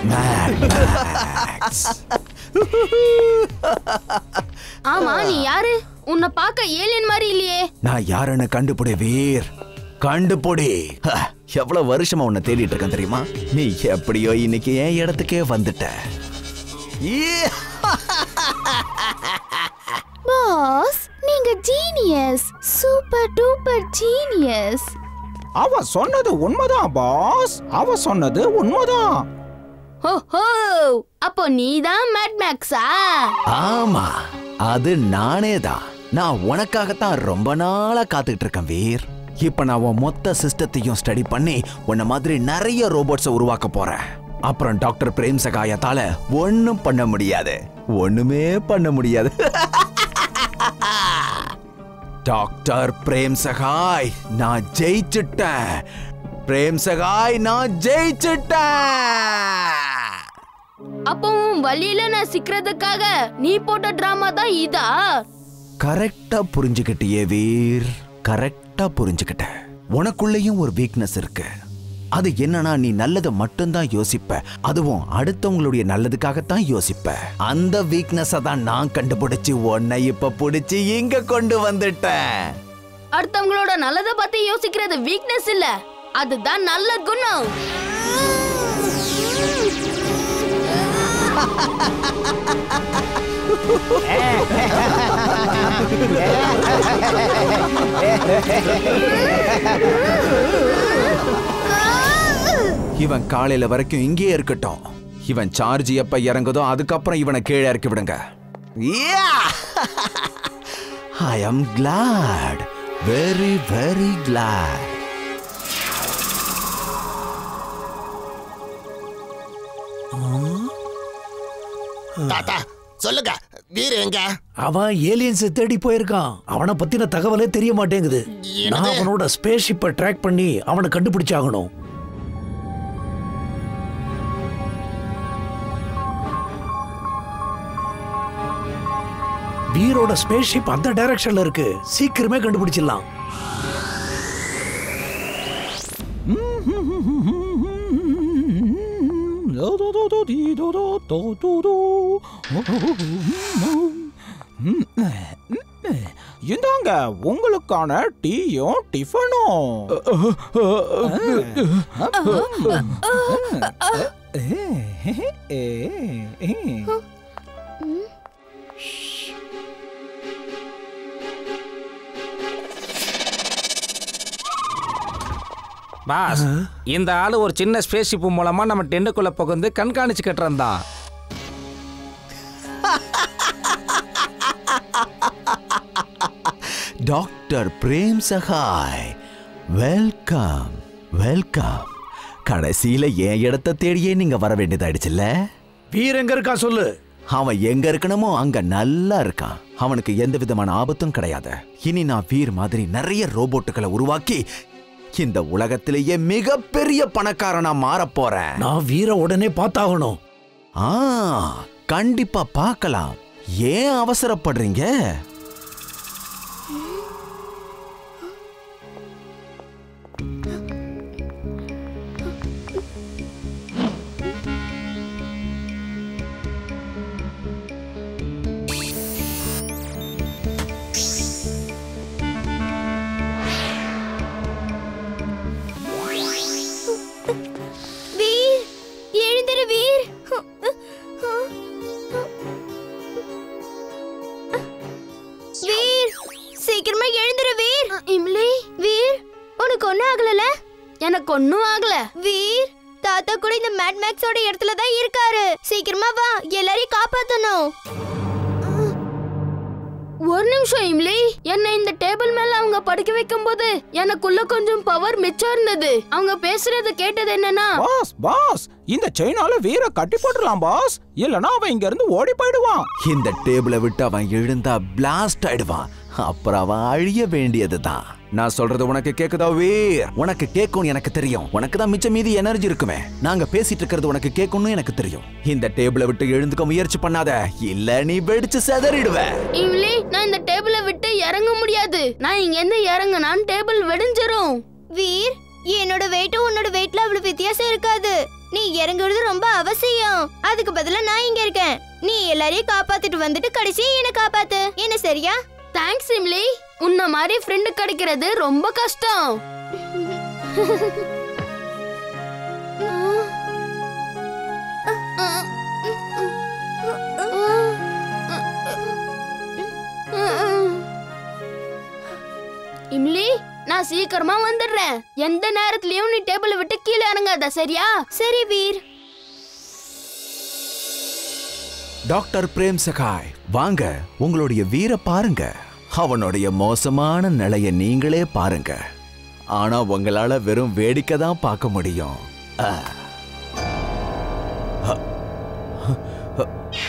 Mad Max. ஆமா நீ யாரு உன்னை பார்க்க ஏலியன் மாதிரி இல்லையே நான் யாருன்னு கண்டுபிடி வீர் கண்டுபிடி ஹ, எவ்வளவு வருஷமா உன்னை தேடிட்டு இருக்கேன் தெரியுமா நீ எப்படியோ இன்னைக்கு என் இடத்துக்கே வந்துட்ட ஈ! பாஸ் நீங்க ஜீனியஸ் சூப்பர் டூப்பர் ஜீனியஸ் அவ சொன்னது உண்மைதான் பாஸ் அவ சொன்னது உண்மைதான் ஓஹோ அப்போ நீதான் மேட் மேக்ஸா ஆமா அது நானே தான் நான் உனக்காகத்தான் ரொம்ப நாளா காத்துக்கிட்டு இருக்கேன் வீர் இப்ப நான் உன் மொத்த சிஸ்டத்தையும் ஸ்டடி பண்ணி உன்ன மாதிரி நிறைய ரோபோட்ஸை உருவாக்க போறேன் அப்புறம் டாக்டர் பிரேம் சகாயத்தால ஒண்ணும் பண்ண முடியாது ஒண்ணுமே பண்ண முடியாது டாக்டர் பிரேம் சகாய் நான் ஜெயிச்சிட்டேன் பிரேம் சகாய் நான் ஜெயிச்சிட்டேன் அப்போ உன் வழியில நான் சிக்கிறதுக்காக நீ போட்ட டிராமா தான் இதா கரெக்டா புரிஞ்சுக்கிட்டியே வீர் கரெக்டா புரிஞ்சுக்கிட்ட உனக்குள்ளேயும் ஒரு வீக்னஸ் இருக்கு அது என்னன்னா நீ நல்லதை மட்டும்தான் யோசிப்ப அதுவும் அடுத்தவங்களுடைய நல்லதுக்காகத்தான் யோசிப்ப அந்த வீக்னஸ தான் நான் கண்டுபிடிச்சு உன்னை இப்ப பிடிச்சு இங்க கொண்டு வந்துட்டேன் அடுத்தவங்களோட நல்லதை பத்தி யோசிக்கிறது வீக்னஸ் இல்ல அதுதான் நல்ல குணம் இவன் காலையில வரைக்கும் இங்கேயே இருக்கட்டும் இவன் சார்ஜ் எப்ப இறங்குதோ அதுக்கப்புறம் இவனை கீழே இறக்கி விடுங்க I am glad very very glad தாத்தா சொல்லுங்க வீர் எங்க அவன் ஏலியன்ஸை தேடி போயிருக்கான் அவனை பத்தின தகவலே தெரிய மாட்டேங்குது நான் என்னது? அவனோட ஸ்பேஸ்ஷிப்பை ட்ராக் பண்ணி அவனை கண்டுபிடிச்சாகணும் வீரோட ஸ்பேஸ்ஷிப் அந்த டைரக்ஷன்ல இருக்கு சீக்கிரமே கண்டுபிடிச்சிடலாம் இந்தாங்க உங்களுக்கான டீயும் டிஃபனும் பாஸ் இந்த ஆளு ஒரு சின்ன ஸ்பேஸ்ஷிப் மூலமா நம்ம டென்னுக்குள்ள புகுந்து கண்காணிச்சுக்கிட்டு இருந்தான் doctor Prem Sahai welcome welcome கடைசியில என் இடத்த தேடியே நீங்க வர வேண்டியதாயிடுச்சுல்ல வீர் எங்க இருக்கா சொல்லு அவன் எங்க இருக்கணுமோ அங்க நல்லா இருக்கான் அவனுக்கு எந்த விதமான ஆபத்தும் கிடையாது இனி நான் வீர் மாதிரி நிறைய ரோபோட்டுகளை உருவாக்கி இந்த உலகத்திலேயே மிகப்பெரிய பணக்காரனா மாறப் போறேன் நான் வீர உடனே பார்த்தாகணும் ஆ கண்டிப்பா பார்க்கலாம் ஏன் அவசரப்படுறீங்க வீர் எழுந்திரு வீர் வீர் சீக்கிரமா எழுந்திரு வீர் இம்லி வீர் உனக்கு ஒண்ணும் ஆகலல எனக்கு ஒண்ணும் ஆகல வீர் தாத்தா கூட இந்த மேட் மேக்ஸோட இடத்துல தான் இருக்காரு சீக்கிரமா வா எல்லாரையும் காப்பாத்தணும் ஒரு நிமிஷம் இம்லி என்ன இந்த டேபிள் மேல அவங்க படுக்க வைக்கும் போது எனக்குள்ள கொஞ்சம் பவர் மிச்சம் இருந்தது அவங்க பேசுறது கேட்டது என்னன்னா பாஸ் பாஸ் இந்த செயினால வீர கட்டி போட்டுடலாம் பாஸ் இல்லனா அவன் இங்க இருந்து ஓடி போயிடுவான் இந்த டேபிளை விட்டு அவன் எழுந்தா பிளாஸ்ட் ஆயிடுவான் அப்புறம் அவன் அழிய வேண்டியதுதான் நான் சொல்றது உனக்கு கேக்குதா வீர் உனக்கு கேட்கும் எனக்கு தெரியும் உனக்கு தான் மிச்ச மீதி எனர்ஜி இருக்குமே நாங்க பேசிட்டு இருக்கிறது உனக்கு கேட்கும்னு எனக்கு தெரியும் இந்த டேபிளை விட்டு எழுந்துக்க முயற்சி பண்ணாத இல்ல நீ வெடிச்சு செதறிடுவ இவ்லி நான் இந்த டேபிளை விட்டு இறங்க முடியாது நான் இங்க இருந்து இறங்கினான் டேபிள் வெடிஞ்சிரும் வீர் என்னோட வெயிட்டும் உன்னோட வெயிட்ல அவ்வளவு வித்தியாசம் இருக்காது நீ இறங்குறது ரொம்ப அவசியம் அதுக்கு பதிலா நான் இங்க இருக்கேன் நீ எல்லாரையும் காப்பாத்திட்டு வந்துட்டு கடைசி என்ன காப்பாத்து என்ன சரியா தேங்க்ஸ் இம்லி உன்ன மாதிரி ஃப்ரெண்டு கிடைக்கிறது ரொம்ப கஷ்டம் இம்லி நான் சீக்கிரமா வந்துடுறேன் எந்த நேரத்துலயும் நீ டேபிளை விட்டு கீழே இறங்காத சரியா சரி வீர் டாக்டர் பிரேம் சகாய் வாங்க உங்களுடைய வீர பாருங்க அவனுடைய மோசமான நிலைய நீங்களே பாருங்க ஆனா உங்களால வெறும் வேடிக்கை தான் பார்க்க முடியும் ஆ. அ. அ.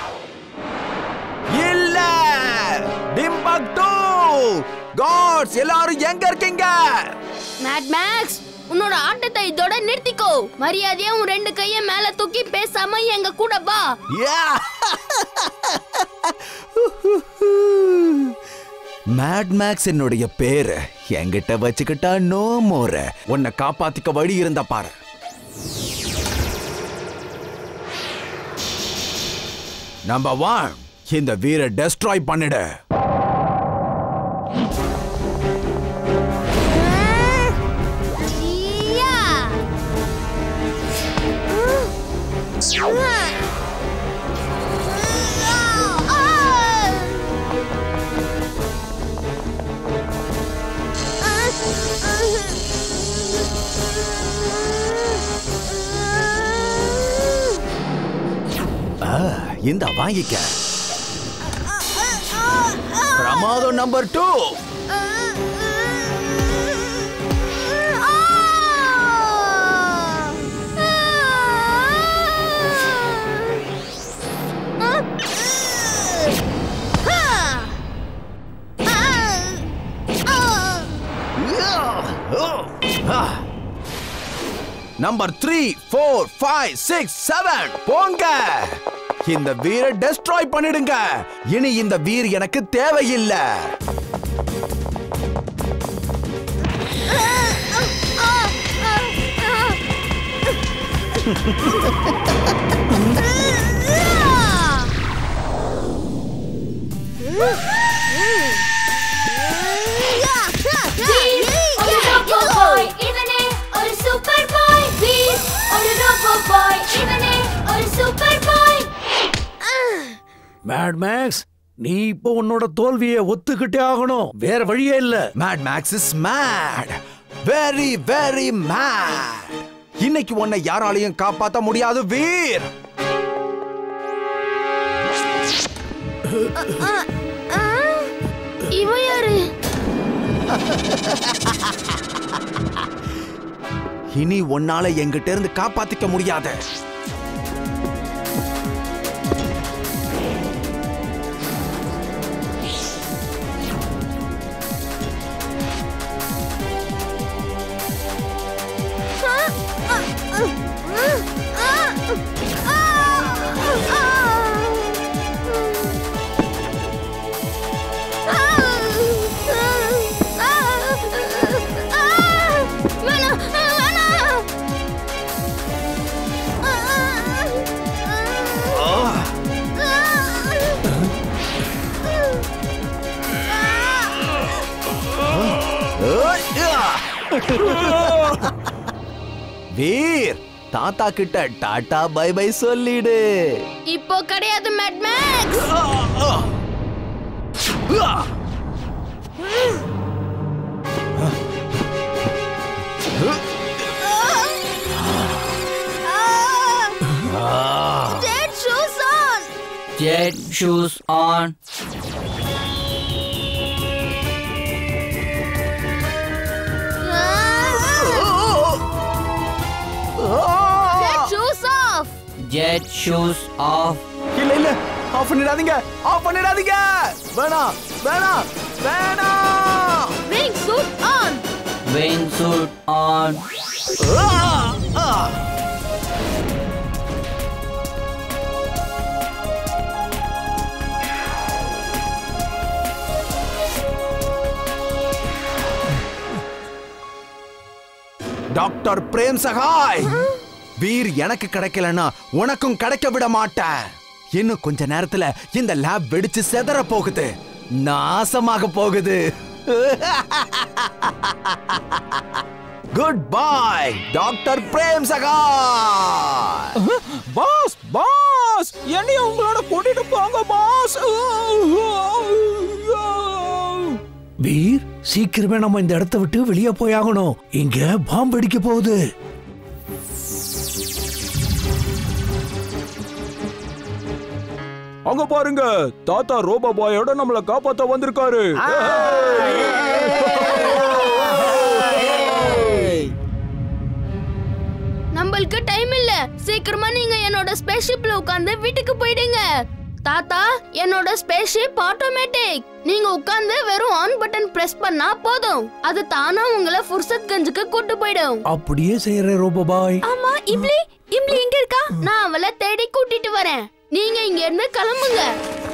இல்ல டிம்பக்டு காட்ஸ் எல்லாரும் எங்க இருக்கீங்க மேட் மேக்ஸ் உன்னோட ஆட்டத்தை இதோட நிறுத்திக்கோ மரியாதையா உன் ரெண்டு கைய மேல தூக்கி பேசாம எங்க கூட வா மேட் மேக்ஸ் என்னுடைய பேரு என்கிட்ட வச்சுக்கிட்டா நோ மோர உன்னை காப்பாத்திக்க வழி இருந்தா பாரு நம்பர் ஒன் இந்த வீரை டெஸ்ட்ராய் பண்ணிடு ஆ, இந்த வாங்கிக்க பிரமாதம் number two number three four five six seven போங்க இந்த வீரை டெஸ்ட்ராய் பண்ணிடுங்க இனி இந்த வீர் எனக்கு தேவையில்லை ஒரு ரோபோ பாய் இவனே ஒரு சூப்பர் பாய் வீர் ஒரு ரோபோ பாய் இவனே ஒரு சூப்பர் பாய் மேட் மேக்ஸ் நீ இப்போ உன்னோட தோல்வியை ஒத்துக்கிட்டே ஆகணும் வேற வழியே இல்ல mad max is mad very very mad இன்னைக்கு உன்னை யாராலையும் காப்பாத்த முடியாது வீர் இவன் யாரு இனி உன்னால என்கிட்ட இருந்து காப்பாத்திக்க முடியாது வேணாம் வேணாம் வீர் தாத்தா கிட்ட டாடா பை பை சொல்லிடு இப்போ கிடையாது mad max Dead shoes on. Jet shoes on. Get shoes off Jet shoes off. இல்ல இல்ல ஆஃப் பண்ணிடாதீங்க ஆஃப் பண்ணிடாதீங்க வேணாம் வேணாம் வேணாம் Wing suit on Wingsuit on. ஆ! ஆ! டாக்டர் பிரேம் சகாய் வீர் எனக்கு கிடைக்கலன்னா உனக்கும் கிடைக்க விட மாட்டேன் இன்னும் கொஞ்ச நேரத்துல இந்த லேப் வெடிச்சு செதற போகுது நாசமாக போகுது good bye doctor Prem Sahai boss boss என்னையும் உங்களோட கூட்டிட்டு போங்க பாஸ் வீர் சீக்கிரமே நம்ம இந்த இடத்த விட்டு வெளியே போயாகணும் இங்க பாம்பு வெடிக்க போகுது அங்க பாருங்க தாத்தா ரோபோ பாயோட நம்மள காப்பாத்த வந்திருக்காரு நம்மளுக்கு டைம் இல்ல சீக்கிரமா நீங்க என்னோட ஸ்பேஸ்ஷிப்ல உட்கார்ந்து வீட்டுக்கு போயிடுங்க தாத்தா என்னோட ஸ்பேஸ்ஷிப் ஆட்டோமேட்டிக் நீங்க உட்கார்ந்து வெறும் ஆன் பட்டன் பிரஸ் பண்ணா போதும் அது தானா உங்களை ஃபுர்சத் கஞ்சுக்கு கூட்டு போயிடும் அப்படியே செய்யற ரோபோ பாய் ஆமா இம்லி இம்லி எங்க இருக்கா நான் அவளை தேடி கூட்டிட்டு வரேன் நீங்க இங்க இருந்து கிளம்புங்க